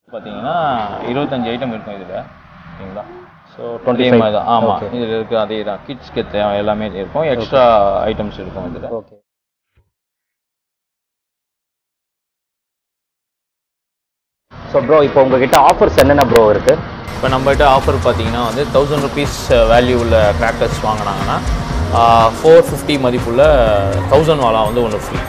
பார்த்தீங்கன்னா இருபத்தஞ்சு ஐட்டம் இருக்கும் இதில் ஓகேங்களா ஸோ 25 டுவெண்ட்டி மாதிரி தான் ஆமாம் Okay. இதில் இருக்க அதே தான் கிட்ஸ்க்கு தேவை எல்லாமே இருக்கும் எக்ஸ்ட்ரா ஐட்டம்ஸ் இருக்கும் இதில் ஓகே ஸோ ப்ரோ இப்போ உங்ககிட்ட ஆஃபர்ஸ் என்னென்ன ப்ரோ இருக்கு இப்போ நம்மகிட்ட ஆஃபர் பார்த்தீங்கன்னா வந்து தௌசண்ட் ருபீஸ் வேல்யூ உள்ள கிராக்கர்ஸ் வாங்கினாங்கன்னா ஃபோர் ஃபிஃப்டி மதிப்புள்ள தௌசண்ட் வாலா வந்து ஒன்று free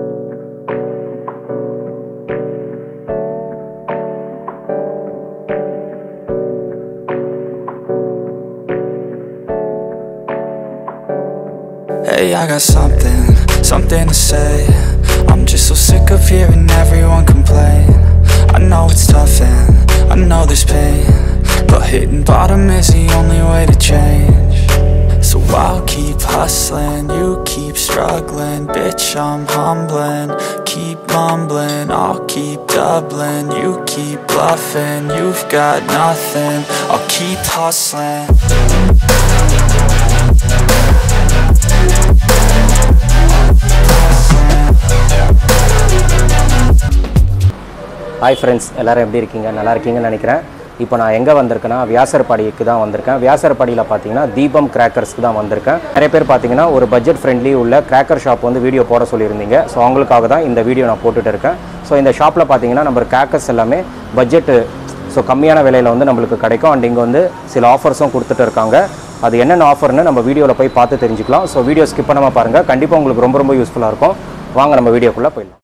Hey, I got something, something to say. I'm just so sick of hearing everyone complain. I know it's tough and I know there's pain, but hitting bottom is the only way to change. So I'll keep hustling, you keep struggling, bitch. I'm humbling, keep mumbling, I'll keep doubling, you keep bluffing. You've got nothing, I'll keep hustling. Hi friends எல்லாரும் எப்படி இருக்கீங்க நல்லா இருக்கீங்கன்னு நினைக்கிறேன் இப்போ நான் எங்கே வந்திருக்கேன்னா வியாசர்பாடிக்கு தான் வந்திருக்கேன் வியாசர்பாடியில் பார்த்தீங்கன்னா தீபம் கிராக்கர்ஸ்க்கு தான் வந்திருக்கேன் நிறைய பேர் பார்த்தீங்கன்னா ஒரு பட்ஜெட் ஃப்ரெண்ட்லி உள்ள கிராக்கர் ஷாப் வந்து வீடியோ போட சொல்லியிருந்தீங்க ஸோ அவங்களுக்காக தான் இந்த வீடியோ நான் போட்டுட்டு இருக்கேன் ஸோ இந்த ஷாப்பில் பார்த்தீங்கன்னா நம்ம கிராக்கர்ஸ் எல்லாமே பட்ஜெட்டு ஸோ கம்மியான விலையில் வந்து நம்மளுக்கு கிடைக்கும் அண்ட் இங்கே வந்து சில ஆஃபர்ஸும் கொடுத்துட்டு இருக்காங்க அது என்னென்ன ஆஃபர்னு நம்ம வீடியோவில் போய் பார்த்து தெரிஞ்சுக்கலாம் ஸோ வீடியோ ஸ்கிப் பண்ணாமல் பாருங்கள் கண்டிப்பாக உங்களுக்கு ரொம்ப ரொம்ப யூஸ்ஃபுல்லாக இருக்கும் வாங்க நம்ம வீடியோக்குள்ளே போயிடலாம்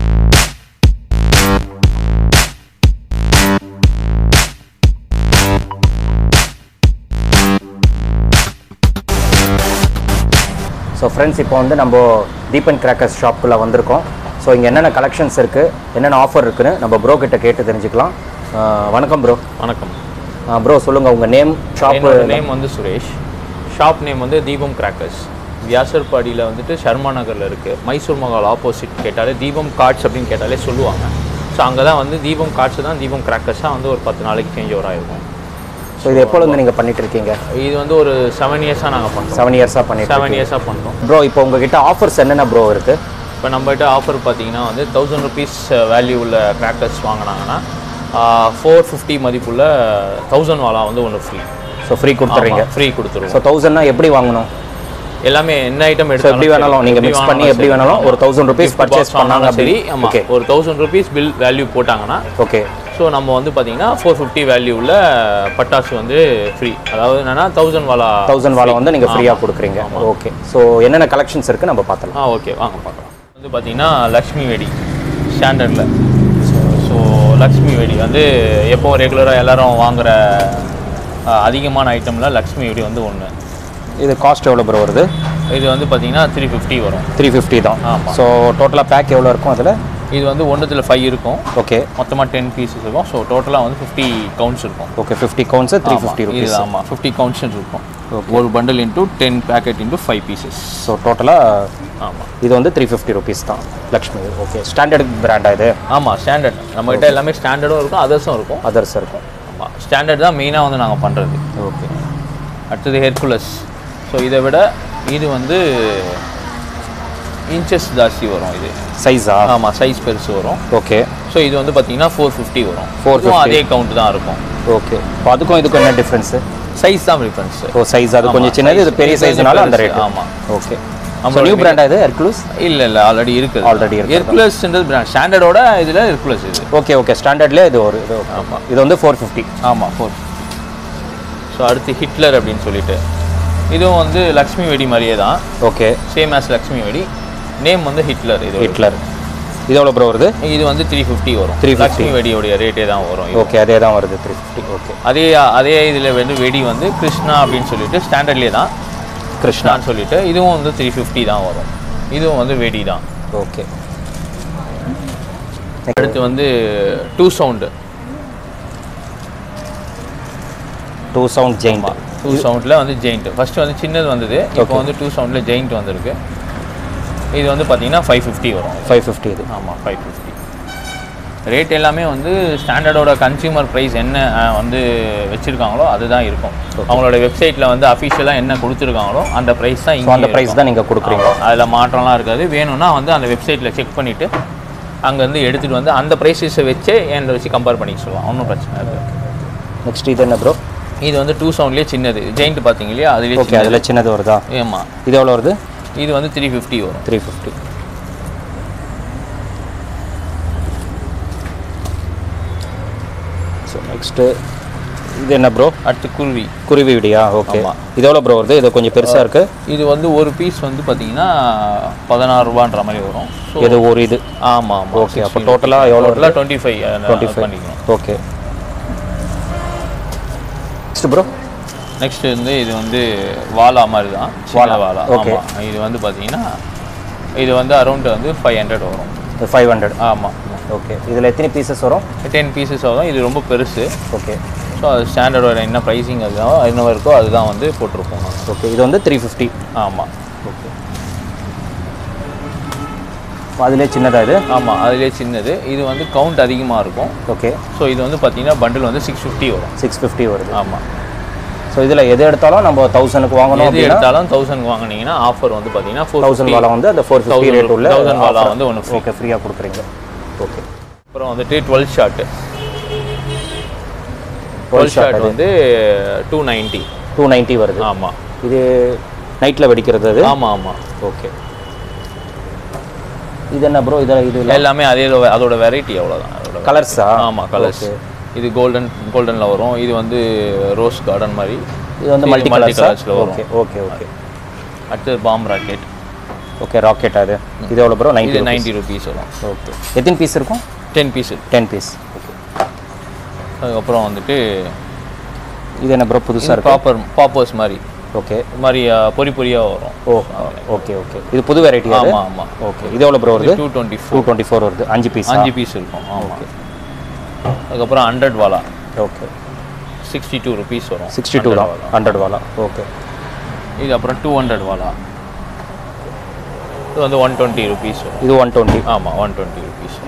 ஸோ ஃப்ரெண்ட்ஸ் இப்போ வந்து நம்ம தீபன் கிராக்கர்ஸ் ஷாப்புக்குள்ளே வந்திருக்கோம் ஸோ இங்கே என்னென்ன கலெக்ஷன்ஸ் இருக்குது என்னென்ன ஆஃபர் இருக்குன்னு நம்ம ப்ரோ கிட்ட கேட்டு தெரிஞ்சுக்கலாம் ஆஹ் வணக்கம் ப்ரோ வணக்கம் ப்ரோ சொல்லுங்கள் உங்கள் நேம் ஷாப்பு என்னோட நேம் வந்து சுரேஷ் ஷாப் நேம் வந்து தீபம் கிராக்கர்ஸ் வியாசர்பாடியில் வந்துட்டு ஷர்மா நகரில் இருக்குது மைசூர் மகால் ஆப்போசிட் கேட்டாலே தீபம் கார்ட்ஸ் அப்படின்னு கேட்டாலே சொல்லுவாங்க ஸோ அங்கே தான் வந்து தீபம் கார்ட்ஸ் தான் தீபம் கிராக்கர்ஸாக வந்து ஒரு பத்து நாளைக்கு சேஞ்ச் ஓவர் ஆயிருக்கும் ஸோ இது எப்போ வந்து நீங்கள் பண்ணிட்டு இருக்கீங்க இது வந்து ஒரு செவன் இயர்ஸாக நாங்கள் பண்ணுறோம் செவன் இயர்ஸாக பண்ணிட்டு செவன் இயர்ஸாக பண்ணுறோம் ப்ரோ இப்போ உங்ககிட்ட ஆஃபர்ஸ் என்னென்ன ப்ரோ இருக்குது இப்போ நம்மகிட்ட ஆஃபர் பார்த்தீங்கன்னா வந்து தௌசண்ட் ருபீஸ் வேல்யூ உள்ள கிராக்கர்ஸ் வாங்கினாங்கன்னா ஃபோர் ஃபிஃப்டி மதிப்புள்ள தௌசண்ட் வாலா வந்து ஒன்று ஃப்ரீ ஸோ ஃப்ரீ கொடுத்துறீங்க ஃப்ரீ கொடுத்துருவோம் ஸோ தௌசண்ட்னா எப்படி வாங்கணும் எல்லாமே என்ன ஐட்டம் ஸோ எடுத்தாலும் எப்படி வேணாலும் நீங்கள் மிக்ஸ் பண்ணி எப்படி வேணாலும் ஒரு தௌசண்ட் ருபீஸ் பர்ச்சேஸ் பண்ணாங்க சரி அப்படி ஆமாம் ஓகே ஒரு தௌசண்ட் ருபீஸ் பில் வேல்யூ போட்டாங்கன்னா ஓகே ஸோ நம்ம வந்து பார்த்தீங்கன்னா ஃபோர் ஃபிஃப்டி வேல்யூ உள்ள பட்டாசு வந்து ஃப்ரீ அதாவது என்னன்னா தௌசண்ட் வாலா தௌசண்ட் வாழை வந்து நீங்கள் ஃப்ரீயாக கொடுக்குறீங்க ஓகே ஸோ என்னென்ன கலெக்ஷன்ஸ் இருக்குது நம்ம பார்த்தலாம் ஆ ஓகே வாங்க பார்க்கலாம் வந்து பார்த்தீங்கன்னா லக்ஷ்மி வெடி ஸ்டாண்டர்டில் ஸோ லக்ஷ்மி வெடி வந்து எப்போவும் ரெகுலராக எல்லாரும் வாங்குற ஆ, அதிகமான ஐட்டமில் லக்ஷ்மி வெடி வந்து ஒன்று இது காஸ்ட் எவ்வளோ ப்ரோ வருது இது வந்து பார்த்தீங்கன்னா த்ரீ ஃபிஃப்டி வரும் த்ரீ ஃபிஃப்டி தான் ஆமா. ஸோ டோட்டலாக பேக் எவ்வளோ இருக்கும் அதில் இது வந்து ஒன்றுத்தில் ஃபைவ் இருக்கும் ஓகே மொத்தமாக டென் பீசஸ் இருக்கும் ஸோ டோட்டலாக வந்து ஃபிஃப்டி கவுண்ட்ஸ் இருக்கும் okay fifty counts three fifty rupees ஆமாம் ஃபிஃப்டி கவுண்ட்ஸ் இருக்கும் ஒரு bundle into ten packet into five pieces so டோட்டலாக ஆமாம் இது வந்து த்ரீ ஃபிஃப்டி ருபீஸ் தான் லக்ஷ்மி ஓகே ஸ்டாண்டர்ட் பிராண்டா இது ஆமாம் ஸ்டாண்டர்ட் நம்மகிட்ட எல்லாமே ஸ்டாண்டர்டும் இருக்கும் அதர்ஸும் இருக்கும் அதர்ஸ் இருக்கும் ஆமாம் ஸ்டாண்டர்ட் தான் மெயினாக வந்து நாங்கள் பண்ணுறது ஓகே அடுத்தது ஹெர்குலஸ் ஸோ இதை விட இது வந்து இன்ச்சஸ் ஜாஸ்தி வரும் இது சைஸா ஆமாம் சைஸ் பெருசு வரும் ஓகே ஸோ இது வந்து பார்த்தீங்கன்னா ஃபோர் ஃபிஃப்டி வரும் 450. இதுவும் அதே கவுண்ட் தான் இருக்கும் ஓகே இப்போ அதுக்கும் இதுக்கும் என்ன டிஃப்ரென்ஸு சைஸ் தான் டிஃப்ரென்ஸ் ஓ சைஸ் அது கொஞ்சம் சின்னது இது பெரிய சைஸ்னால அந்த ரேட் ஆமாம் ஓகே நம்மளோட நியூ பிராண்டா இது ஹெர்குலஸ் இல்லை இல்லை ஆல்ரெடி இருக்குது Already இருக்குது. ஹெர்குலஸ்ன்றது பிராண்ட் ஸ்டாண்டர்டோட இதில் ஹெர்குலஸ் இது ஓகே ஓகே ஸ்டாண்டர்ட்லேயே இது ஒரு இது ஆமாம் இது வந்து ஃபோர் ஃபிஃப்டி ஆமாம் ஃபோர் ஸோ அடுத்து ஹிட்லர் அப்படின்னு சொல்லிட்டு இதுவும் வந்து லக்ஷ்மி வெடி மாதிரியே தான் ஓகே சேம் ஆஸ் லக்ஷ்மி வெடி நேம் வந்து ஹிட்லர் இது ஹிட்லர் இது எவ்வளோ ப்ரோ வருது இது வந்து த்ரீ ஃபிஃப்டி வரும் 350. லக்ஷ்மி வெடியோடைய ரேட்டே தான் வரும் இது. ஓகே அதே தான் வருது த்ரீ ஃபிஃப்டி ஓகே அதே அதே இதில் வந்து வெடி வந்து கிருஷ்ணா அப்படின்னு சொல்லிட்டு ஸ்டாண்டர்ட்லேயே தான் கிருஷ்ணான்னு சொல்லிட்டு இதுவும் வந்து த்ரீ ஃபிஃப்டி தான் வரும் இதுவும் வந்து வெடி தான் ஓகே அடுத்து வந்து two sound two sound giant two சவுண்டில் வந்து ஜெயிண்ட் ஃபர்ஸ்ட் வந்து சின்னது வந்தது இப்போ Okay. வந்து டூ சவுண்டில் ஜெயிண்ட் வந்திருக்கு இது வந்து பார்த்தீங்கன்னா ஃபைவ் ஃபிஃப்டி வரும் ஃபைவ் ஃபிஃப்டி இது ஆமாம் ஃபைவ் ஃபிஃப்டி ரேட் எல்லாமே வந்து ஸ்டாண்டர்டோட கன்சியூமர் ப்ரைஸ் என்ன அஹ், வந்து வச்சுருக்காங்களோ அதுதான் இருக்கும் அவங்களோட வெப்சைட்டில் வந்து அஃபிஷியலாக என்ன கொடுத்துருக்காங்களோ அந்த ப்ரைஸ் தான் ஸோ இங்கே அந்த ப்ரைஸ் தான் நீங்கள் கொடுக்குறீங்க அதில் மாற்றம்லாம் இருக்காது வேணும்னா வந்து அந்த வெப்சைட்டில் செக் பண்ணிவிட்டு அங்கேருந்து எடுத்துகிட்டு வந்து அந்த ப்ரைஸஸை வச்சே என்கிட்ட வச்சு கம்பேர் பண்ணிக்க சொல்லலாம் ஒன்றும் பிரச்சனை இல்லை நெக்ஸ்ட் இது என்ன ப்ரோ இது வந்து டூ சவுண்ட்லேயே சின்னது ஜெயிண்ட் பார்த்தீங்க இல்லையா அதுலேயே ஓகே அதில் சின்னது வருதா ஆமாம் இது எவ்வளோ வருது இது வந்து த்ரீ ஃபிஃப்டி வரும் த்ரீ ஃபிஃப்டி ஸோ நெக்ஸ்ட்டு இது என்ன ப்ரோ அடுத்து குருவி குருவி விடியா ஓகே ஆமா. இது எவ்வளோ ப்ரோ வருது இது கொஞ்சம் பெருசாக இருக்குது இது வந்து ஒரு பீஸ் வந்து பார்த்தீங்கன்னா பதினாறு ரூபான்ற மாதிரி வரும் ஸோ இது ஒரு இது ஆமாம் ஆமாம் ஓகே அப்போ டோட்டலாக எவ்வளோ டோட்டலாக டுவெண்ட்டி ஃபைவ் டுவெண்ட்டி ஃபைவ் பண்ணிக்கணும் ஓகே நெக்ஸ்ட் ப்ரோ நெக்ஸ்ட் வந்து இது வந்து வாலா மாதிரி தான் வாலா வாலா okay. ஆமாம் இது வந்து பார்த்தீங்கன்னா இது வந்து அரௌண்ட் வந்து ஃபைவ் ஹண்ட்ரட் வரும் ஃபைவ் ஹண்ட்ரட் ஆமாம் ஓகே இதில் எத்தனை பீசஸ் வரும் டென் பீசஸ் ஆகும் இது ரொம்ப பெருசு ஓகே ஸோ அது ஸ்டாண்டர்டோட என்ன ப்ரைஸிங் அதுதான் என்ன இருக்கோ அதுதான் வந்து போட்டிருப்போம் நாங்கள் ஓகே இது வந்து த்ரீ ஃபிஃப்டி ஆமாம் ஓகே அதிலே சின்னதா இது ஆமாம் அதுலேயே சின்னது இது வந்து கவுண்ட் அதிகமாக இருக்கும் ஓகே ஸோ இது வந்து பார்த்தீங்கன்னா பண்டில் வந்து சிக்ஸ் ஃபிஃப்டி வரும் சிக்ஸ் ஃபிஃப்டி வருது ஆமாம் ஸோ இதில் எது எடுத்தாலும் நம்ம தௌசண்ட்க்கு வாங்கணும் எது அப்படின்னா எடுத்தாலும் தௌசண்ட் வாங்குனீங்கன்னா ஆஃபர் வந்து பார்த்தீங்கன்னா ஃபோர் தௌசண்ட் வாழை வந்து அந்த ஃபோர் ஃபிஃப்டி ரேட் உள்ள தௌசண்ட் வாலா வந்து ஒன்று ஃப்ரீ ஓகே ஃப்ரீயாக கொடுக்குறீங்க ஓகே அப்புறம் வந்துட்டு twelve shot twelve twelve shot shot வந்து டூ நைன்ட்டி டூ நைன்ட்டி வருது ஆமாம் இது நைட்டில் வெடிக்கிறது அது ஆமாம் ஆமாம் ஓகே இது என்ன ப்ரோ இதில் இது எல்லாமே அதே அதோட வெரைட்டி அவ்வளோதான் அதோட கலர்ஸா ஆமாம் கலர்ஸ் இது கோல்டன் கோல்டனில் வரும் இது வந்து ரோஸ் கார்டன் மாதிரி இது வந்து மல்டி multi கலர்ஸா colours ல வரும். ஓகே ஓகே ஓகே அடுத்து பாம் ராக்கெட் ஓகே ராக்கெட் அது இது எவ்வளோ ப்ரோ இது நைன்ட்டி நைன்ட்டி ருபீஸ் வரும் ஓகே எத்தனை பீஸ் இருக்கும் ten piece ten piece okay அதுக்கப்புறம் வந்துட்டு இது என்ன ப்ரோ புதுசாக இருக்கு ப்ராப்பர் பாப்பர்ஸ் மாதிரி ஓகே இது மாதிரி ஆ, பொரி பொரியாக வரும் ஓ ஓகே ஓகே இது புது வெரைட்டி அது ஆமாம் ஆமாம் ஓகே இது எவ்வளோ ப்ரோ வருது two twenty two four twenty four வருது அஞ்சு பீஸ் அஞ்சு பீஸ் இருக்கும் ஆமாம் அதுக்கப்புறம் hundred wala okay sixty two rupees வரும் சிக்ஸ்டி டூ 100 தான் வாலா. ஹண்ட்ரட் வாலா ஓகே இது அப்புறம் டூ ஹண்ட்ரட் வாலா இது வந்து ஒன் டுவெண்ட்டி ருபீஸ் வரும் இது ஒன் டுவெண்ட்டி ஆமாம் ஒன் டுவெண்ட்டி ருபீஸ்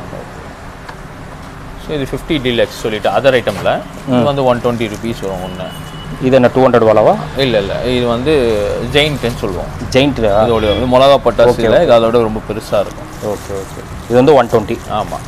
ஸோ இது ஃபிஃப்டி டிலக்ஸ் சொல்லிட்டு அதர் ஐட்டமில் இது வந்து ஒன் டுவெண்ட்டி ருபீஸ் வரும் ஒன்று இது என்ன டூ ஹண்ட்ரட் வாலாவா இல்லை இல்லை இது வந்து ஜெயின்ட்னு சொல்லுவோம் ஜெயிண்ட் இதோட வந்து மிளகா பட்டாசு இல்லை இது அதோட ரொம்ப பெருசாக இருக்கும் ஓகே ஓகே இது வந்து ஒன் டுவெண்ட்டி ஆமாம்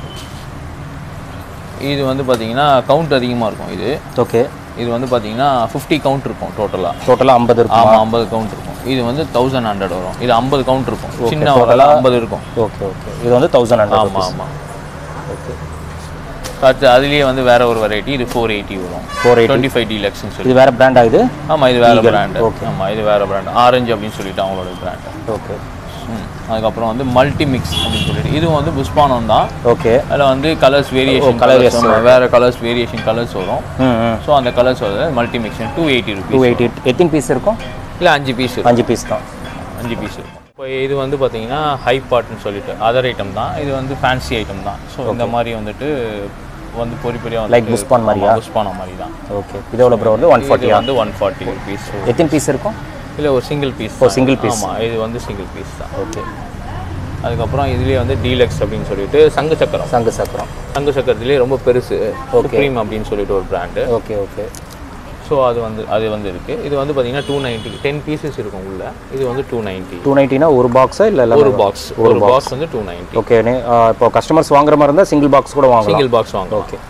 இது வந்து பார்த்தீங்கன்னா கவுண்ட் அதிகமாக இருக்கும் இது ஓகே இது வந்து பார்த்தீங்கன்னா ஃபிஃப்டி கவுண்ட் இருக்கும் டோட்டலாக டோட்டலாக ஐம்பது இருக்கும் ஆமாம் ஐம்பது கவுண்ட் இருக்கும் இது வந்து தௌசண்ட் ஹண்ட்ரட் வரும் இது ஐம்பது கவுண்ட் இருக்கும் சின்ன total வரல ஐம்பது இருக்கும் ஓகே ஓகே இது வந்து தௌசண்ட் ஹண்ட்ரட் ஆமாம் ஆமாம் ஓகே அடுத்து அதுலேயே வந்து வேற ஒரு வெரைட்டி இது ஃபோர் எயிட்டி வரும் 480. டுவெண்ட்டி ஃபைவ் டிலக்ஸ்னு சொல்லி இது வேறு பிராண்ட் ஆகுது ஆமாம் இது வேற பிராண்ட் okay. ஆமாம் இது வேற பிராண்ட் ஆரஞ்சு அப்படின்னு சொல்லிட்டு அவங்களோட பிராண்ட் ஓகே அதுக்கப்புறம் வந்து மல்டி மிக்ஸ் அப்படின்னு சொல்லிட்டு இதுவும் வந்து புஷ்பானம் தான் ஓகே அதில் வந்து கலர்ஸ் வேரியேஷன் colour கலர்ஸ் வேற கலர்ஸ் வேரியேஷன் கலர்ஸ் வரும் ம் ம் ஸோ அந்த கலர்ஸ் வந்து multi mix two eighty two rupees eighty எத்தனை பீஸ் இருக்கும் இல்லை அஞ்சு பீஸ் அஞ்சு பீஸ் தான் அஞ்சு பீஸ் இருக்கும் இப்போ இது வந்து பார்த்தீங்கன்னா ஹை பார்ட்னு சொல்லிட்டு அதர் ஐட்டம் தான் இது வந்து ஃபேன்சி ஐட்டம் தான் ஸோ இந்த மாதிரி வந்துட்டு வந்து பொறி பொரியா Like புஷ்பான் மாதிரியா? புஷ்பானம் மாதிரி தான் ஓகே இது எவ்வளோ ப்ரோ வருது ஒன் இது ஃபார்ட்டியா வந்து ஒன் ஃபார்ட்டி ருபீஸ் எத்தனை பீஸ் இருக்கும் இல்லை ஒரு single piece oh, single piece. ஆமாம் இது வந்து சிங்கிள் பீஸ் தான் ஓகே அதுக்கப்புறம் இதுலேயே வந்து டீலக்ஸ் அப்படின்னு சொல்லிட்டு சங்கு சக்கரம் சங்கு சக்கரம் சங்கு சக்கரத்துலேயே ரொம்ப பெருசு சுப்ரீம் அப்படின்னு சொல்லிட்டு ஒரு பிராண்டு ஓகே ஓகே ஸோ அது வந்து அது வந்து இருக்குது இது வந்து பார்த்தீங்கன்னா டூ நைன்ட்டி டென் பீசஸ் இருக்கும் உள்ள இது வந்து டூ நைன்ட்டி டூ நைன்ட்டினா ஒரு பாக்ஸா இல்லை ஒரு பாக்ஸ் ஒரு பாக்ஸ் வந்து டூ நைன்ட்டி ஓகே இப்போ கஸ்டமர்ஸ் வாங்குற மாதிரி இருந்தால் சிங்கிள் பாக்ஸ் கூட வாங்கலாம் சிங்கிள் பாக்ஸ் வாங்கலாம் ஓகே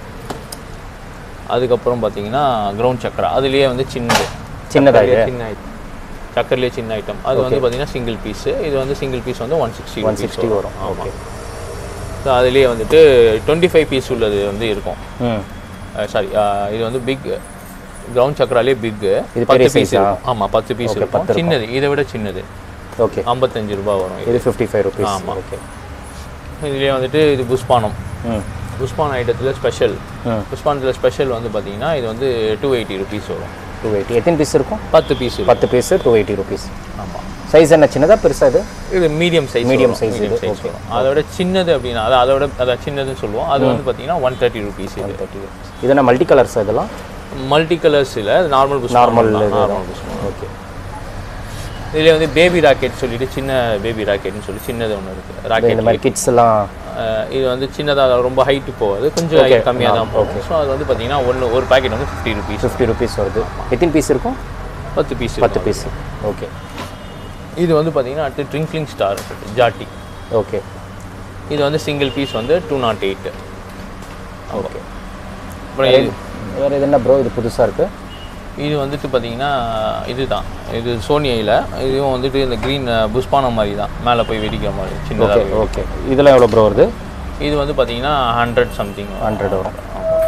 அதுக்கப்புறம் பார்த்தீங்கன்னா கிரவுண்ட் சக்கரா அதுலேயே வந்து சின்னது சின்னதா சக்கரையிலே இது? சின்ன ஐட்டம் சக்கர்லேயே சின்ன ஐட்டம் அது வந்து பார்த்தீங்கன்னா சிங்கிள் பீஸ் இது வந்து சிங்கிள் பீஸ் வந்து ஒன் சிக்ஸ்டி ஒன் சிக்ஸ்டி வரும் ஓகே ஸோ அதுலேயே வந்துட்டு டுவெண்ட்டி ஃபைவ் பீஸ் உள்ளது வந்து இருக்கும் ம் சாரி இது வந்து பிக் கிரவுண்ட் சக்கராலே பிக்கு இது பத்து பெரிய பீஸ் size ஆ? இருக்கும் ஆமாம் பத்து பீஸ் Okay, இருக்கும் பத்து இருக்கும். சின்னது இதை விட சின்னது ஓகே ஐம்பத்தஞ்சு ரூபாய் வரும் இது இது ஃபிஃப்டி ஃபைவ் ருபீஸ் ஆமா. ஓகே இதுலேயே வந்துட்டு இது புஷ்பானம் ம் புஷ்பான ஐட்டத்தில் ஸ்பெஷல் ம் புஷ்பானத்தில் ஸ்பெஷல் வந்து பார்த்தீங்கன்னா இது வந்து டூ எயிட்டி ருபீஸ் வரும் டூ எயிட்டி எத்தனை பீஸ் இருக்கும் பத்து பீஸ் பத்து பீஸ் டூ எயிட்டி ருபீஸ் ஆமாம் சைஸ் என்ன சின்னதா பெருசா இது இது medium size Medium medium size size medium இது, சைஸ் வரும் அதோட சின்னது அப்படின்னா அது அதோட அதை சின்னதுன்னு சொல்லுவோம் அது வந்து பார்த்தீங்கன்னா ஒன் தேர்ட்டி ருபீஸ் இது தேர்ட்டி இது என்ன மல்டி கலர்ஸ் இதெல்லாம் மல்டி கலர்ஸ் இல்லை normal push normal normal push okay இதுல வந்து பேபி ராக்கெட் சொல்லிட்டு சின்ன பேபி ராக்கெட்னு சொல்லி சின்னது ஒன்று இருக்கு இந்த ராக்கெட் மாதிரி கிட்ஸ் எல்லாம் இது வந்து சின்னதாக ரொம்ப ஹைட்டு போகாது கொஞ்சம் Okay. height கம்மியாக தான் போகும் ஸோ அது வந்து பார்த்தீங்கன்னா ஒன்று ஒரு பாக்கெட் வந்து ஃபிஃப்டி ருபீஸ் ஃபிஃப்டி ருபீஸ் வருது எத்தனை பீஸ் இருக்கும் பத்து பீஸ் பத்து பீஸ் ஓகே இது வந்து பார்த்தீங்கன்னா அடுத்து ட்ரிங்க்லிங் ஸ்டார் ஜாட்டி ஓகே இது வந்து சிங்கிள் பீஸ் வந்து டூ நாட் எயிட் ஓகே அப்புறம் இது வேறு இது என்ன ப்ரோ இது புதுசாக இருக்குது இது வந்துட்டு பார்த்தீங்கன்னா இதுதான் இது சோனியில் இதுவும் வந்துட்டு இந்த க்ரீன் புஷ்பானம் மாதிரி தான் மேலே போய் வெடிக்கிற மாதிரி ஓகே சின்னதாக ஓகே இதெல்லாம் எவ்வளோ ப்ரோ வருது இது வந்து பார்த்தீங்கன்னா ஹண்ட்ரட் சம்திங் ஹண்ட்ரட் வரும்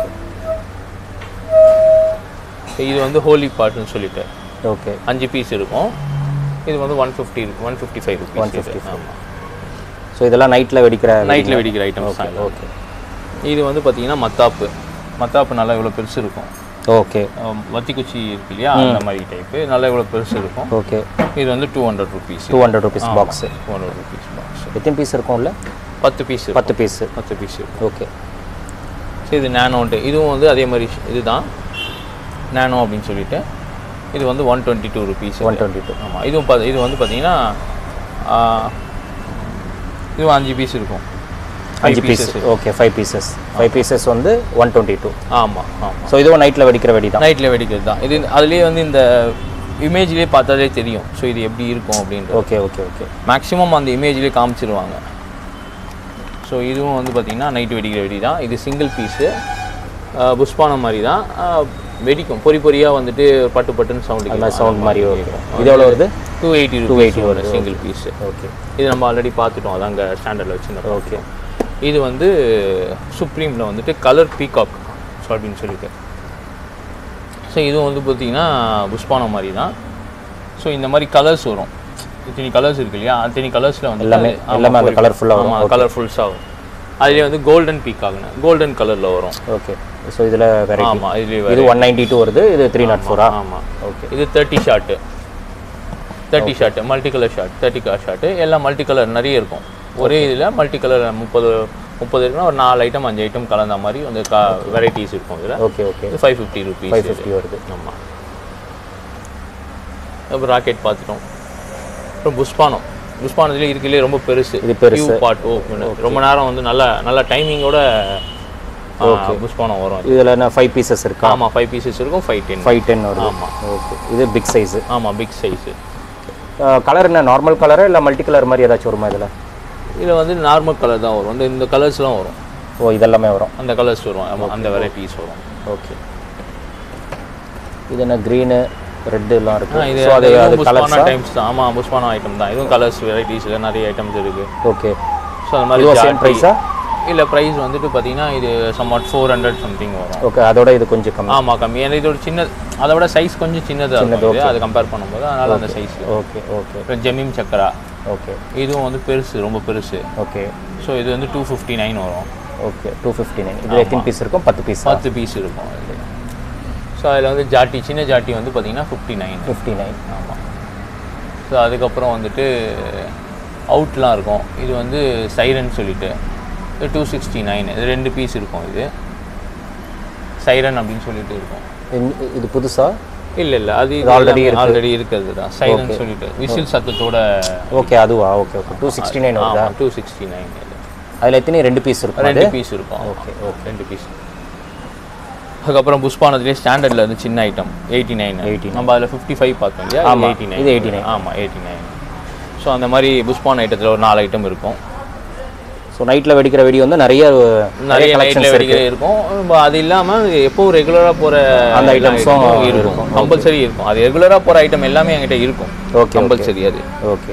இது வந்து ஹோலி பாட்டுன்னு சொல்லிட்டு ஓகே அஞ்சு பீஸ் இருக்கும் இது வந்து one fifty one fifty five rupees ஆமாம் ஸோ இதெல்லாம் நைட்டில் வெடிக்கிற நைட்டில் வெடிக்கிற ஐட்டம்ஸ் தான் ஓகே இது வந்து பார்த்தீங்கன்னா மத்தாப்பு மத்தாப்பு நல்லா இவ்வளோ பெருசு இருக்கும் ஓகே அஹ் வத்தி குச்சி இருக்கு இல்லையா அந்த மாதிரி டைப்பு நல்லா இவ்வளோ பெருசு இருக்கும் ஓகே இது வந்து two hundred rupees two hundred rupees box two hundred rupees box எத்தனை பீஸ் இருக்கும் உள்ள பத்து பீஸ் பத்து பீஸு பத்து பீஸ் ஓகே ஸோ இது நேனோன்ட்டு இதுவும் வந்து அதே மாதிரி ஷ்- இதுதான் நேனோ அப்படின்னு சொல்லிட்டு இது வந்து one twenty two rupees one twenty two ஆமாம் இதுவும் பா இது வந்து பார்த்தீங்கன்னா ஆஹ், இதுவும் அஞ்சு பீஸ் இருக்கும் அஞ்சு piece okay five pieces five pieces வந்து ஒன் டுவெண்ட்டி டூ ஆமாம் ஆமாம் ஸோ இதுவும் நைட்டில் வெடிக்கிற வெடி தான் நைட்டில் வெடிக்கிறது தான் இது அதுலேயே வந்து இந்த இமேஜ்லேயே பார்த்தாலே தெரியும் ஸோ இது எப்படி இருக்கும் அப்படின்ட்டு ஓகே ஓகே ஓகே மேக்ஸிமம் அந்த இமேஜ்லேயே காமிச்சிருவாங்க ஸோ இதுவும் வந்து பார்த்திங்கன்னா நைட்டு வெடிக்கிற வெடி தான் இது சிங்கிள் பீஸு புஷ்பானம் மாதிரி தான் ஆஹ், வெடிக்கும் பொறி பொறியாக வந்துட்டு பட்டு பட்டுன்னு சவுண்டு அந்த மாதிரி சவுண்ட் மாதிரி ஓகே இது எவ்வளோ வருது டூ எயிட்டி டூ எயிட்டி வரும் சிங்கிள் பீஸு ஓகே இது நம்ம ஆல்ரெடி பார்த்துட்டோம் அதான் அங்கே ஸ்டாண்டர்டில் வச்சுருந்தோம் ஓகே இது வந்து சுப்ரீமில் வந்துட்டு கலர் பீகாக் ஸோ அப்படின்னு சொல்லிட்டு ஸோ இதுவும் வந்து பார்த்தீங்கன்னா புஷ்பானம் மாதிரி தான் ஸோ இந்த மாதிரி கலர்ஸ் வரும் இத்தனி கலர்ஸ் இருக்கு இல்லையா அத்தனி கலர்ஸில் வந்து எல்லாமே- எல்லாமே அந்த colourful ஆ வரும். கலர்ஃபுல்ஸாக வரும் அதுலேயே வந்து கோல்டன் பீகாக்னு கோல்டன் கலரில் வரும் ஓகே ஸோ இதில் வெரைட்டி ஆமாம் இதுலேயே இது ஒன் நைன்டி டூ வருது இது த்ரீ நாட் ஃபோரா ஆமாம் ஓகே இது thirty shot thirty shot multi colour shot thirty colour shot எல்லாம் மல்டி கலர் நிறைய இருக்கும் ஒரே இதில் மல்டி கலர் முப்பது முப்பது இருக்குன்னா ஒரு நாலு ஐட்டம் அஞ்சு ஐட்டம் கலந்த மாதிரி அந்த கா வெரைட்டிஸ் இருக்கும் இதில் ஓகே ஓகே இது five fifty rupees five fifty வருது ஆமாம் அப்புறம் ராக்கெட் பார்த்துட்டோம் அப்புறம் புஷ்பானம் புஷ்பானத்துலேயே இருக்குல்லே ரொம்ப பெருசு இது பெருசு. பாட் ஓ ரொம்ப நேரம் வந்து நல்ல நல்ல டைமிங்கோட புஷ்பானம் வரும் இதில் என்ன ஃபைவ் பீசஸ் இருக்கா ஆமாம் ஃபைவ் பீசஸ் இருக்கும் ஃபைவ் டென் ஃபைவ் டென் வருது ஆமாம் ஓகே இது பிக் சைஸு ஆமாம் பிக் சைஸு கலர் என்ன நார்மல் கலரா இல்லை மல்டி கலர் மாதிரி ஏதாச்சும் வருமா இதில் இதில் வந்து நார்மல் கலர் தான் வரும் இந்த இந்த கலர்ஸ்லாம் வரும் ஓ இதெல்லாமே வரும் அந்த கலர்ஸ் வரும் ஆமாம் அந்த வெரைட்டிஸ் வரும் ஓகே இது என்ன க்ரீனு ரெட்டு எல்லாம் இருக்கு இது ஸோ அது அது புஷ்பானா கலர்ஸா டைம்ஸ் தான் ஆமாம் புஷ்பானா ஐட்டம் தான் இதுவும் கலர்ஸ் வெரைட்டிஸில் நிறைய ஐட்டம்ஸ் இருக்குது ஓகே ஸோ அந்த மாதிரி இதுவும் சேம் ஜாட்டி- ப்ரைஸா இல்லை ப்ரைஸ் வந்துட்டு பார்த்தீங்கன்னா இது சம்வாட் ஃபோர் ஹண்ட்ரட் சம்திங் வரும் ஓகே அதோட இது கொஞ்சம் கம்மி ஆமாம் கம்மி ஏன்னா இதோட சின்ன அதை விட சைஸ் கொஞ்சம் சின்னதாக இருக்கும் இது. அது கம்பேர் பண்ணும்போது அதனால் அந்த சைஸ் ஓகே ஓகே அப்புறம் ஜெமீம் சக்கரா ஓகே இதுவும் வந்து பெருசு ரொம்ப பெருசு ஓகே ஸோ இது வந்து டூ ஃபிஃப்டி நைன் வரும் ஓகே டூ ஃபிஃப்டி நைன் இதில் எத்தனை பீஸ் இருக்கும் பத்து பீஸ் பத்து பீஸ் இருக்கும் அதில் ஸோ அதில் வந்து ஜாட்டி சின்ன ஜாட்டி வந்து பார்த்தீங்கன்னா ஃபிஃப்டி நைன் ஃபிஃப்டி நைன் ஆமாம் ஸோ அதுக்கப்புறம் வந்துட்டு அவுட்லாம் இருக்கும் இது வந்து சைரன் சொல்லிட்டு இது டூ சிக்ஸ்டி நைன் இது ரெண்டு பீஸ் இருக்கும் இது சைரன் அப்படின்னு சொல்லிட்டு இருக்கும் இது புதுசா இல்லை இல்லை அது already இருக்கு. ஆல்ரெடி இருக்கிறது தான் சைரன் சொல்லிட்டு விசில் சத்தத்தோட ஓகே அதுவா okay okay two sixty nine வருதா ஆமாம் டூ சிக்ஸ்டி நைன் அதில் எத்தனை ரெண்டு பீஸ் இருக்கும் அது ரெண்டு பீஸ் இருக்கும் ஓகே ஓகே ரெண்டு பீஸ் அதுக்கப்புறம் புஷ்பானதுலேயே ஸ்டாண்டர்டில் வந்து சின்ன ஐட்டம் எயிட்டி நைன் 89. நம்ம அதில் ஃபிஃப்டி ஃபைவ் பார்த்தோம் இல்லையா ஆமா, எயிட்டி நைன் இது 89. ஆமாம் எயிட்டி நைன் ஸோ அந்த மாதிரி புஷ்பான் ஐட்டத்தில் ஒரு நாலு ஐட்டம் இருக்கும் ஸோ நைட்டில் வெடிக்கிற வெடி வந்து நிறைய நிறைய நைட்டில் கலெக்ஷன்ஸ் இருக்கு வெடிக்கிற இருக்கும் இப்ப அது இல்லாமல் எப்போவும் ரெகுலராக போகிற அந்த items-உம் இருக்கும் இருக்கும். கம்பல்சரி இருக்கும் அது ரெகுலராக போகிற ஐட்டம் எல்லாமே என்கிட்ட இருக்கும் ஓகே கம்பல்சரி அது ஓகே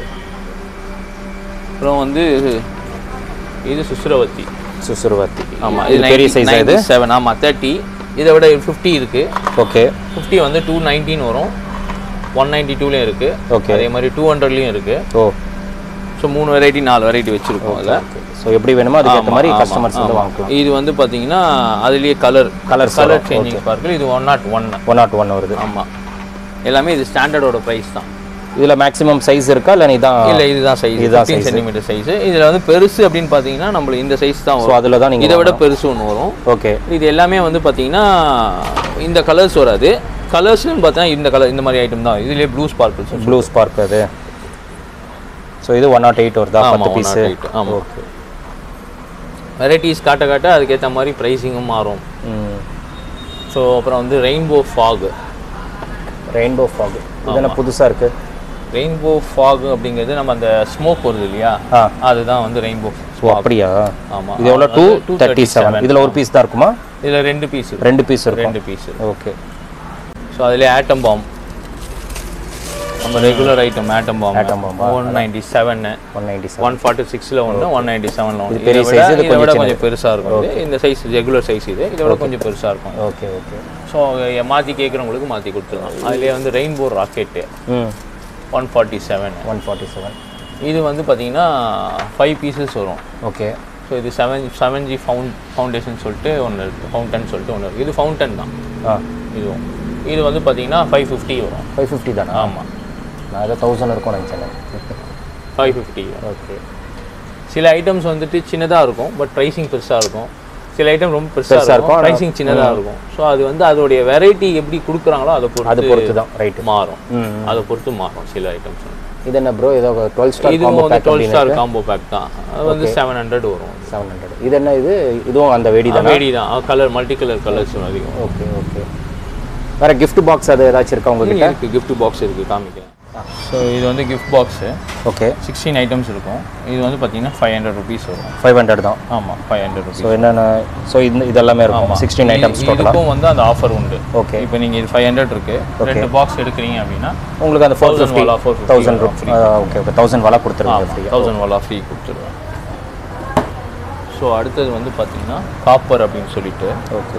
அப்புறம் வந்து இது சுசுரவத்தி சுசுருவத்தி ஆமாம் இது பெரிய சைஸ் இது செவன் ஆமாம் தேர்ட்டி இதை விட ஃபிஃப்டி இருக்குது ஓகே ஃபிஃப்டி வந்து டூ நைன்டீன் வரும் ஒன் நைன்டி டூலேயும் இருக்குது Okay. அதே மாதிரி டூ ஹண்ட்ரட்லேயும் இருக்குது ஓ ஸோ மூணு வெரைட்டி நாலு வெரைட்டி வச்சுருக்கோம் அதில் ஸோ எப்படி வேணுமோ அதுக்கேற்ற மாதிரி கஸ்டமர்ஸ் வந்து வாங்கிக்கலாம் இது வந்து பார்த்தீங்கன்னா அதுலேயே கலர் Colours கலர் வரும். சேஞ்சிங் ஸ்பார்க்கிள் இது one nought one one nought one வருது ஆமாம் எல்லாமே இது ஸ்டாண்டர்டோட ப்ரைஸ் தான் இதில் மேக்ஸிமம் சைஸ் இருக்கா இல்லை இதான் இல்லை இதுதான் சைஸ் இதுதான் இதுதான் சென்டிமீட்டர் சைஸ் இதில் வந்து பெருசு அப்படின்னு பார்த்தீங்கன்னா நம்மளுக்கு இந்த சைஸ் தான் ஸோ வரும் அதில் தான் நீங்கள் இதை விட பெருசு ஒன்று வரும் ஓகே இது எல்லாமே வந்து பார்த்தீங்கன்னா இந்த கலர்ஸ் வராது கலர்ஸ்னு பார்த்தா இந்த கலர் இந்த மாதிரி ஐட்டம் தான் இதுலேயே ப்ளூ ஸ்பார்க்கிள்ஸ் ப்ளூ ஸ்பார்க் அது ஸோ இது ஒன் நாட் எயிட் வருதா ஆமா, பத்து 108, பீஸு ஆமா. ஓகே வெரைட்டிஸ் காட்ட காட்ட அதுக்கேற்ற மாதிரி ப்ரைஸிங்கும் மாறும் ம் ஸோ அப்புறம் வந்து ரெயின்போ ஃபாக் ரெயின்போ ஃபாக் இது என்ன புதுசாக இருக்குது ரெயின்போ ஃபாக் அப்படிங்கிறது நம்ம அந்த ஸ்மோக் வருது இல்லையா ஆ. அதுதான் வந்து ரெயின்போ ஓ அப்படியா ஆமா இது எவ்வளோ அது டூ வந்து தேர்ட்டி செவன் இதில் ஒரு பீஸ் தான் இருக்குமா இதுல ரெண்டு பீஸ் ரெண்டு பீஸ் இருக்கும் ரெண்டு பீஸ் ஓகே ஸோ அதுலேயே ஆட்டம் பாம் நம்ம regular item atom bomb Atom bomb ஆ? One ninety seven one ninety seven one forty சிக்ஸில் ஒன்று ஒன் நைன்டி செவனில் ஒன்று இது பெரிய இதை விட size, இது இதை விட கொஞ்சம் கொஞ்சம் பெருசாக இருக்கும் இது. இந்த சைஸ் ரெகுலர் சைஸ் இது இதை விட கொஞ்சம் பெருசாக இருக்கும் ஓகே ஓகே ஸோ மாற்றி கேட்குறவங்களுக்கு மாற்றி கொடுத்துருலாம் அதுலேயே வந்து ரெயின்போ ராக்கெட்டு ம் one forty seven one forty seven இது வந்து பார்த்தீங்கன்னா ஃபைவ் பீசஸ் வரும் ஓகே ஸோ இது seven seven G found foundation சொல்லிட்டு ஒன்று இருக்குது ஃபவுண்டன் சொல்லிட்டு ஒன்று இருக்குது இது ஃபவுண்டன் தான் ஆ இதுவும் இது வந்து பார்த்தீங்கன்னா ஃபைவ் ஃபிஃப்டி வரும் ஃபைவ் ஃபிஃப்டி தானா ஆமாம் நான் ஏதோ தௌசண்ட் இருக்கும்னு நினச்சேன் ஃபைவ் ஃபிஃப்டி ஓகே சில ஐட்டம்ஸ் வந்துட்டு சின்னதாக இருக்கும் பட் ப்ரைஸிங் பெருசாக இருக்கும் சில ஐட்டம் ரொம்ப பெருசா பெருசாக இருக்கும், இருக்கும் ஆனா- ப்ரைஸிங் சின்னதாக இருக்கும் ஸோ அது வந்து அதோடைய வெரைட்டி எப்படி கொடுக்குறாங்களோ அதை அது பொறுத்து பொறுத்து தான் ரைட்டு மாறும் ம் அதை பொறுத்து மாறும் சில ஐட்டம்ஸ் இது என்ன ப்ரோ ஏதோ டுவெல் ஸ்டார் இதுவும் காம்போ வந்து பேக் டுவெல் அப்படின்னு ஸ்டார் காம்போ பேக் தான் அது வந்து செவன் ஹண்ட்ரட் வரும் செவன் ஹண்ட்ரட் இது என்ன இது இதுவும் அந்த வெடி தானே வேடி தான் கலர் மல்டி கலர் கலர்ஸ் அதிகம் ஓகே ஓகே வேற gift பாக்ஸ் அது ஏதாச்சும் இருக்கா உங்ககிட்ட இருக்கு கிஃப்ட் பாக்ஸ் இருக்குது காமிக்கிறேன் ஸோ இது வந்து gift box okay sixteen items இருக்கும் இது வந்து பார்த்தீங்கன்னா ஃபைவ் ஹண்ட்ரட் ருபீஸ் வரும் ஃபைவ் ஹண்ட்ரட் தான் ஆமாம் ஃபைவ் ஹண்ட்ரட் ருபீஸ் ஸோ என்னென்ன ஸோ இந்த இதெல்லாமே இருக்கும் சிக்ஸ்டீன் ஐட்டம்ஸ் டோட்டலாக இதுக்கும் வந்து அந்த ஆஃபர் உண்டு ஓகே இப்போ நீங்கள் இது ஃபைவ் ஹண்ட்ரட் இருக்கு ரெண்டு பாக்ஸ் எடுக்கிறீங்க அப்படின்னா உங்களுக்கு அந்த ஃபோர் 1000 ஃபிஃப்டி வாலா, 450 தௌசண்ட் வரும் free. ஓகே ஓகே தௌசண்ட் வாலா கொடுத்துருங்க ஃப்ரீயாக தௌசண்ட் வாலா ஃப்ரீ கொடுத்துருவேன் ஸோ அடுத்தது வந்து பார்த்தீங்கன்னா காப்பர் அப்படின்னு சொல்லிட்டு ஓகே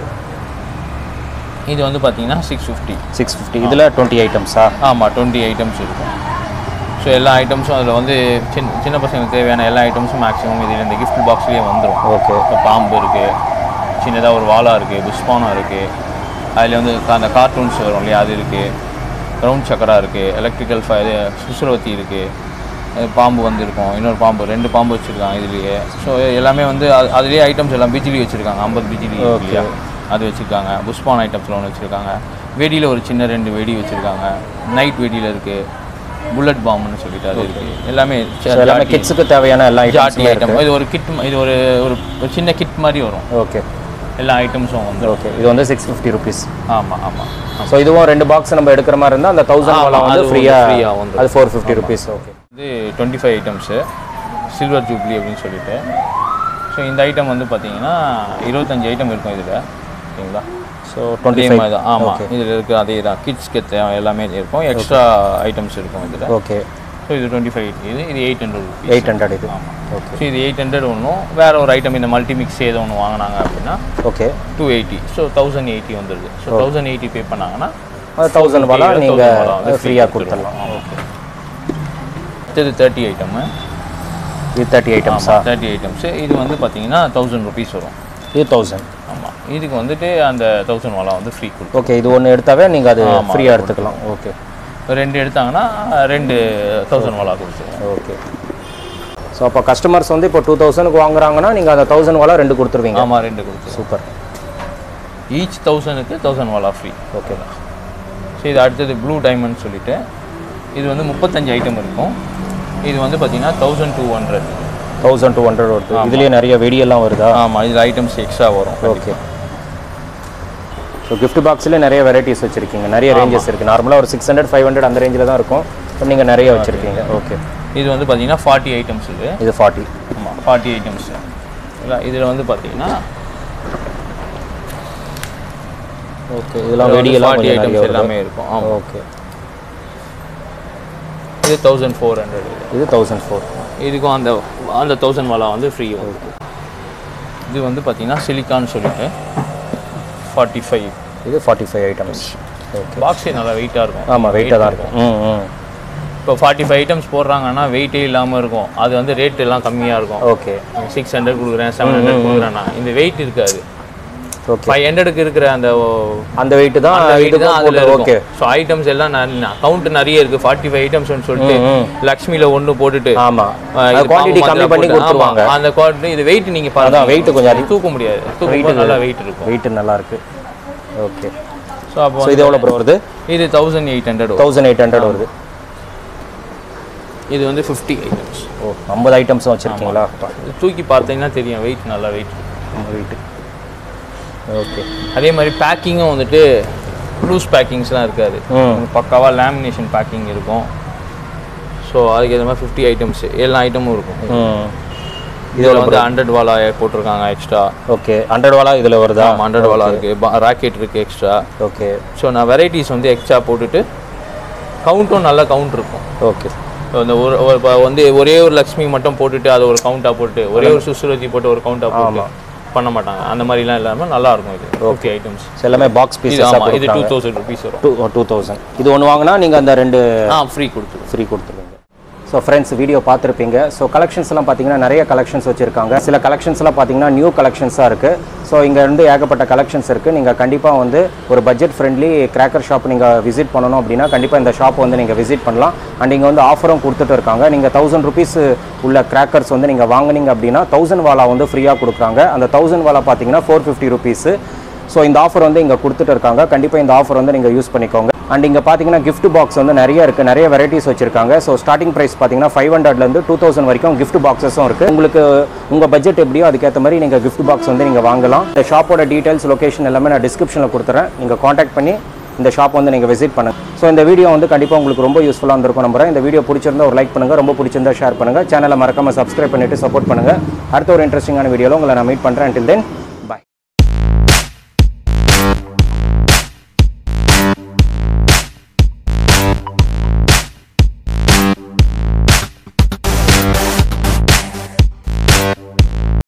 இது வந்து பார்த்தீங்கன்னா சிக்ஸ் ஃபிஃப்டி சிக்ஸ் ஃபிஃப்டி இதில் டுவெண்ட்டி ஐட்டம்ஸா ஆமாம் டுவெண்ட்டி ஐட்டம்ஸ் இருக்கும் ஸோ எல்லா ஐட்டம்ஸும் அதில் வந்து சின்ன சின்ன பசங்களுக்கு தேவையான எல்லா ஐட்டம்ஸும் மேக்ஸிமம் இதில் இந்த கிஃப்ட் பாக்ஸ்லேயே வந்துடும் ஓகே இப்போ பாம்பு இருக்குது சின்னதாக ஒரு வாலா இருக்குது புஷ்பானம் இருக்குது அதில் வந்து க- அந்த கார்ட்டூன்ஸ் வரும் இல்லையா அது இருக்குது ரவுண்ட் சக்கரா இருக்குது எலக்ட்ரிக்கல் ஃபை இது சுசுரவத்தி இருக்குது பாம்பு வந்திருக்கும் இன்னொரு பாம்பு ரெண்டு பாம்பு வச்சுருக்காங்க இதுலேயே ஸோ எல்லாமே வந்து அது அதுலேயே ஐட்டம்ஸ் எல்லாம் பிஜிலி வச்சுருக்காங்க ஐம்பது பிஜிலி இல்லையா அது வச்சுருக்காங்க புஷ்பான் ஐட்டம்ஸில் ஒன்று வச்சுருக்காங்க வெடியில் ஒரு சின்ன ரெண்டு வெடி வச்சுருக்காங்க நைட் வெடியில் இருக்குது புல்லட் பாம்புன்னு சொல்லிட்டு அது இருக்குது எல்லாமே ஸோ எல்லாமே ஜாட்டி- கிட்ஸுக்கு தேவையான எல்லா ஜாட்டி ஐட்டம்ஸுமே ஐட்டம் இருக்கு இது ஒரு கிட் இது ஒரு ஒரு ஒரு சின்ன கிட் மாதிரி வரும் ஓகே எல்லா ஐட்டம்ஸும் வந்து ஓகே இது வந்து சிக்ஸ் ஃபிஃப்டி ருபீஸ் ஆமாம் ஆமாம் ஸோ இதுவும் ரெண்டு பாக்ஸ் நம்ம எடுக்கிற மாதிரி இருந்தால் அந்த தௌசண்ட் ஆமா, வாலா வந்து அது வந்து ஃப்ரீயாக free-ஆ வந்துரும். அது ஃபோர் ஃபிஃப்டி ருபீஸ் ஓகே இது twenty five items silver jubilee அப்படின்னு சொல்லிட்டு ஸோ இந்த ஐட்டம் வந்து பார்த்தீங்கன்னா இருபத்தஞ்சு ஐட்டம் இருக்கும் இதில் ஓகேங்களா ஸோ டுவெண்ட்டி அதே ஃபைவ் மாதிரி தான் ஆமாம் இதில் இருக்குது அதே தான் கிட்ஸ்க்கு தேவை எல்லாமே இருக்கும் எக்ஸ்ட்ரா ஐட்டம்ஸ் இருக்கும் இதில் ஓகே ஸோ இது டுவெண்ட்டி ஃபைவ் இது இது eight hundred rupees eight hundred இது ஓகே ஸோ இது எயிட் ஹண்ட்ரட் ஒன்றும் வேறு ஒரு ஐட்டம் இந்த மல்டிமிக்ஸ் ஏதோ ஒன்று வாங்கினாங்க அப்படின்னா okay two eighty so thousand eighty வந்துடுது ஸோ தௌசண்ட் எயிட்டி பே பண்ணாங்கன்னா அது தௌசண்ட் வாலா 1000 நீங்கள் வாலா வந்து free ஃப்ரீயாக கொடுத்துருவோம். கொடுத்துடலாம் ஓகே அடுத்தது தேர்ட்டி ஐட்டமு இது தேர்ட்டி ஐட்டம்ஸா தேர்ட்டி ஐட்டம்ஸு இது வந்து பார்த்தீங்கன்னா தௌசண்ட் ருபீஸ் வரும் இது தௌசண்ட் ஆமாம் இதுக்கு வந்துட்டு அந்த தௌசண்ட் வாலா வந்து ஃப்ரீ கொடுக்கும் ஓகே இது ஒன்று எடுத்தாவே நீங்கள் அது ஆமா, ஃப்ரீயாக எடுத்துக்கலாம் ஓகே ரெண்டு எடுத்தாங்கன்னா ரெண்டு தௌசண்ட் வாலா கொடுத்துருவோம் ஓகே ஸோ அப்போ கஸ்டமர்ஸ் வந்து இப்போ டூ தௌசண்ட்க்கு வாங்குறாங்கன்னா நீங்கள் அந்த தௌசண்ட் வாலா ரெண்டு கொடுத்துருவீங்க ஆமாம் ரெண்டு கொடுத்துருவோம் சூப்பர் ஈச் தௌசண்ட்க்கு தௌசண்ட் வாலா ஃப்ரீ ஓகே ஸோ இது அடுத்தது ப்ளூ டைமண்ட் சொல்லிட்டு இது வந்து முப்பத்தஞ்சு ஐட்டம் இருக்கும் இது வந்து பார்த்தீங்கன்னா thousand two hundred thousand two hundred வருது இதுலேயே நிறைய வெடியெல்லாம் வருதா ஆமாம் இதில் ஐட்டம்ஸ் எக்ஸ்ட்ரா வரும் ஓகே ஸோ gift பாக்ஸ்லேயே நிறைய வெரைட்டிஸ் வச்சுருக்கீங்க நிறைய ரேஞ்சஸ் இருக்குது நார்மலாக ஒரு சிக்ஸ் ஹண்ட்ரட் ஃபைவ் ஹண்ட்ரட் அந்த ரேஞ்சில் தான் இருக்கும் இப்போ நீங்கள் நிறைய வச்சுருக்கீங்க ஓகே இது வந்து பார்த்தீங்கன்னா ஃபார்ட்டி ஐட்டம்ஸ் இது இது ஃபார்ட்டி ஆமாம் ஃபார்ட்டி ஐட்டம்ஸ் இல்லை இதில் வந்து பார்த்தீங்கன்னா ஓகே இதெல்லாம் வெடியெல்லாம் ஃபார்ட்டி கொஞ்சம் நிறைய ஐட்டம்ஸ் வருது எல்லாமே இருக்கும் ஆமாம் ஓகே இது தௌசண்ட் ஃபோர் ஹண்ட்ரட் இது தௌசண்ட் ஃபோர் இதுக்கும் அந்த அந்த தௌசண்ட் வாலா வந்து ஃப்ரீ இது வந்து பார்த்தீங்கன்னா சிலிக்கான்னு சொல்லிட்டு ஃபார்ட்டி ஃபைவ் இது ஃபார்ட்டி ஃபைவ் ஐட்டம்ஸ் ஓகே பாக்ஸே நல்லா வெயிட்டாக இருக்கும் ஆமாம் வெயிட்டாக தான் இருக்கும் ம் ம் இப்போ ஃபார்ட்டி ஃபைவ் ஐட்டம்ஸ் போடுறாங்கன்னா வெயிட்டே இல்லாமல் இருக்கும் அது வந்து ரேட் எல்லாம் கம்மியாக இருக்கும் ஓகே சிக்ஸ் ஹண்ட்ரட் கொடுக்குறேன் செவன் ஹண்ட்ரட் கொடுக்குறேன்னா இந்த வெயிட் இருக்காது ஓகே ஃபைவ் ஹண்ட்ரடுக்கு இருக்கிற அந்த அந்த வெயிட் தான் வெயிட் தான் அதில் இதுக்கும் ஓகே இருக்கும் ஸோ ஐட்டம்ஸ் எல்லாம் கவுண்ட் நிறைய இருக்கு ஃபார்ட்டி ஃபைவ் ஐட்டம்ஸ்னு சொல்லிட்டு லக்ஷ்மியில் ஒன்று போட்டுட்டு ஆமாம் ஆ, இது குவான்டிட்டி பாம்பு கம்மி மதுரை பண்ணி போட்டு, கொடுத்துருவாங்க ஆமா, அந்த குவாலிட்டி இது வெயிட் நீங்க பாருங்க அதான் weight கொஞ்சம் அதிகம். தூக்க முடியாது தூக்க நல்லா வெயிட் இருக்கும் வெயிட் நல்லா இருக்கு ஓகே ஸோ அப்போ ஸோ இது எவ்வளோ ப்ரோ வருது இது thousand eight hundred thousand eight hundred வருது இது வந்து ஃபிஃப்டி ஐட்டம்ஸ் ஓ ஐம்பது ஐட்டம்ஸும் வச்சுருக்கீங்களா தூக்கி பார்த்தீங்கன்னா தெரியும் வெயிட் நல்லா வெயிட் வெயிட் ஓகே அதே மாதிரி பேக்கிங்கும் வந்துட்டு லூஸ் பேக்கிங்ஸ்லாம் இருக்காது ம் பக்காவாக லேமினேஷன் பேக்கிங் இருக்கும் ஸோ அதுக்கு ஏற்ற மாதிரி ஃபிஃப்டி ஐட்டம்ஸ் எல்லா ஐட்டமும் இருக்கும் ம் இதில் வந்து ஹண்ட்ரட் வாலா போட்டிருக்காங்க எக்ஸ்ட்ரா ஓகே ஹண்ட்ரட் வாலா இதில் வருதா ஹண்ட்ரட் வாலா இருக்குது ராக்கெட் இருக்குது எக்ஸ்ட்ரா ஓகே ஸோ நான் வெரைட்டிஸ் வந்து எக்ஸ்ட்ரா போட்டுட்டு கவுண்ட்டும் நல்ல கவுண்ட் இருக்கும் ஓகே இப்போ இந்த ஒரு ஒரு இப்போ வந்து ஒரே ஒரு லக்ஷ்மி மட்டும் போட்டுட்டு அது ஒரு கவுண்ட்டாக போட்டு ஒரே ஒரு சுசுரதி போட்டு ஒரு கவுண்ட்டாக போட்டு பண்ண மாட்டாங்க அந்த மாதிரிலாம் இல்லாமல் நல்லா இருக்கும் இது ஓகே ஐட்டம்ஸ் ஸோ எல்லாமே பாக்ஸ் இது பீசஸாக ஆமாம் இது டூ கொடுக்குறாங்க தௌசண்ட் ருபீஸ் வரும் டூ டூ தௌசண்ட் இது ஒன்று வாங்கினா நீங்கள் அந்த ரெண்டு ஆ ஃப்ரீ கொடுத்துருவோம் ஃப்ரீ கொடுத்துருவீங்க ஸோ ஃப்ரெண்ட்ஸ் வீடியோ பார்த்துருப்பீங்க ஸோ கலெக்ஷன்ஸ்லாம் பார்த்தீங்கன்னா நிறைய கலெக்ஷன்ஸ் வச்சுருக்காங்க சில கலெக்ஷன்ஸ்லாம் பார்த்தீங்கன்னா நியூ கலெக்ஷன்ஸாக இருக்குது ஸோ இங்கே இருந்து ஏகப்பட்ட கலெக்ஷன்ஸ் இருக்குது நீங்கள் கண்டிப்பாக வந்து ஒரு பட்ஜெட் ஃப்ரெண்ட்லி கிராக்கர் ஷாப் நீங்கள் விசிட் பண்ணணும் அப்படின்னா கண்டிப்பாக இந்த ஷாப் வந்து நீங்கள் விசிட் பண்ணலாம் அண்ட் இங்கே வந்து ஆஃபரும் கொடுத்துட்டு இருக்காங்க நீங்கள் தௌசண்ட் ருபீஸ் உள்ள கிராக்கர்ஸ் வந்து நீங்கள் வாங்குனீங்க அப்படின்னா தௌசண்ட் வாலா வந்து ஃப்ரீயாக கொடுக்குறாங்க அந்த தௌசண்ட் வாலா பார்த்தீங்கன்னா ஃபோர் ஃபிஃப்டி ருபீஸு ஸோ இந்த ஆஃபர் வந்து இங்கே கொடுத்துட்டு இருக்காங்க கண்டிப்பாக இந்த ஆஃபர் வந்து நீங்கள் யூஸ் பண்ணிக்கோங்க அண்ட் இங்கே பார்த்தீங்கன்னா gift பாக்ஸ் வந்து நிறைய இருக்குது நிறைய வெரைட்டிஸ் வச்சிருக்காங்க ஸோ ஸ்டார்டிங் ப்ரைஸ் பார்த்தீங்கன்னா ஃபைவ் ஹண்ட்ரட்லேருந்து டூ தௌசண்ட் வரைக்கும் gift பாக்ஸஸும் இருக்குது உங்களுக்கு உங்கள் பட்ஜெட் எப்படியோ அதுக்கேற்ற மாதிரி நீங்கள் gift பாக்ஸ் வந்து நீங்கள் வாங்கலாம் இந்த ஷாப்போட டீட்டெயில்ஸ் லொகேஷன் எல்லாமே நான் டிஸ்கிரிப்ஷனில் கொடுத்துறேன் நீங்கள் காண்டாக்ட் பண்ணி இந்த ஷாப் வந்து நீங்கள் விசிட் பண்ணுங்க ஸோ இந்த வீடியோ வந்து கண்டிப்பாக உங்களுக்கு ரொம்ப யூஸ்ஃபுல்லாக இருந்திருக்கும் நம்புறேன் இந்த வீடியோ பிடிச்சிருந்தா ஒரு லைக் பண்ணுங்கள் ரொம்ப பிடிச்சிருந்தா ஷேர் பண்ணுங்கள் சேனலை மறக்காமல் சப்ஸ்கிரைப் பண்ணிவிட்டு சப்போர்ட் பண்ணுங்கள் அடுத்த ஒரு இன்ட்ரெஸ்டிங்கான வீடியோவில் உங்களை நான் மீட் பண்ணுறேன் until தென்